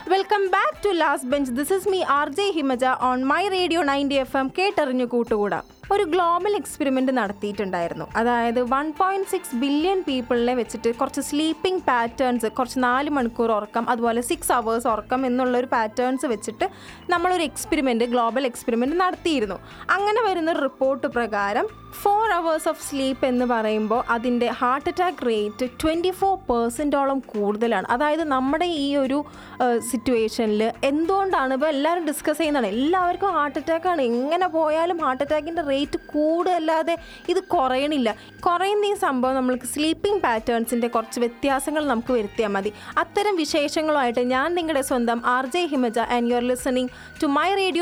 welcome back to last bench this is me R J Himaja on my radio ninety F M കേട്ടറിഞ്ഞു കൂട്ടുകൂടാ ഒരു global experiment നടത്തിയിട്ടുണ്ടായിരുന്നു അതായത് one point six billion പീപ്പിളിനെ വെച്ചിട്ട് കുറച്ച് സ്ലീപ്പിംഗ് പാറ്റേൺസ് കുറച്ച് നാല് മണിക്കൂർ ഉറക്കം അതുപോലെ സിക്സ് അവേഴ്സ് ഉറക്കം എന്നുള്ള ഒരു പാറ്റേൺസ് വെച്ചിട്ട് നമ്മളൊരു എക്സ്പെരിമെൻ്റ് ഗ്ലോബൽ എക്സ്പെരിമെൻ്റ് നടത്തിയിരുന്നു അങ്ങനെ വരുന്ന ഒരു റിപ്പോർട്ട് പ്രകാരം ഫോർ അവേഴ്സ് ഓഫ് സ്ലീപ്പ് എന്ന് പറയുമ്പോൾ അതിൻ്റെ heart attack rate twenty four പെർസെൻറ്റോളം കൂടുതലാണ് അതായത് നമ്മുടെ ഈ ഒരു സിറ്റുവേഷനിൽ എന്തുകൊണ്ടാണ് ഇപ്പോൾ എല്ലാവരും ഡിസ്കസ് ചെയ്യുന്നതാണ് എല്ലാവർക്കും ഹാർട്ട് അറ്റാക്കാണ് എങ്ങനെ പോയാലും ഹാർട്ട് അറ്റാക്കിൻ്റെ റേറ്റ് കൂടുതലല്ലാതെ ഇത് കുറയണില്ല കുറയുന്ന ഈ സംഭവം നമ്മൾക്ക് സ്ലീപ്പിംഗ് പാറ്റേൺസിൻ്റെ കുറച്ച് വ്യത്യാസങ്ങൾ നമുക്ക് വരുത്തിയാൽ മതി അത്തരം വിശേഷങ്ങളുമായിട്ട് ഞാൻ നിങ്ങളുടെ സ്വന്തം R J Himaja and you are listening to my radio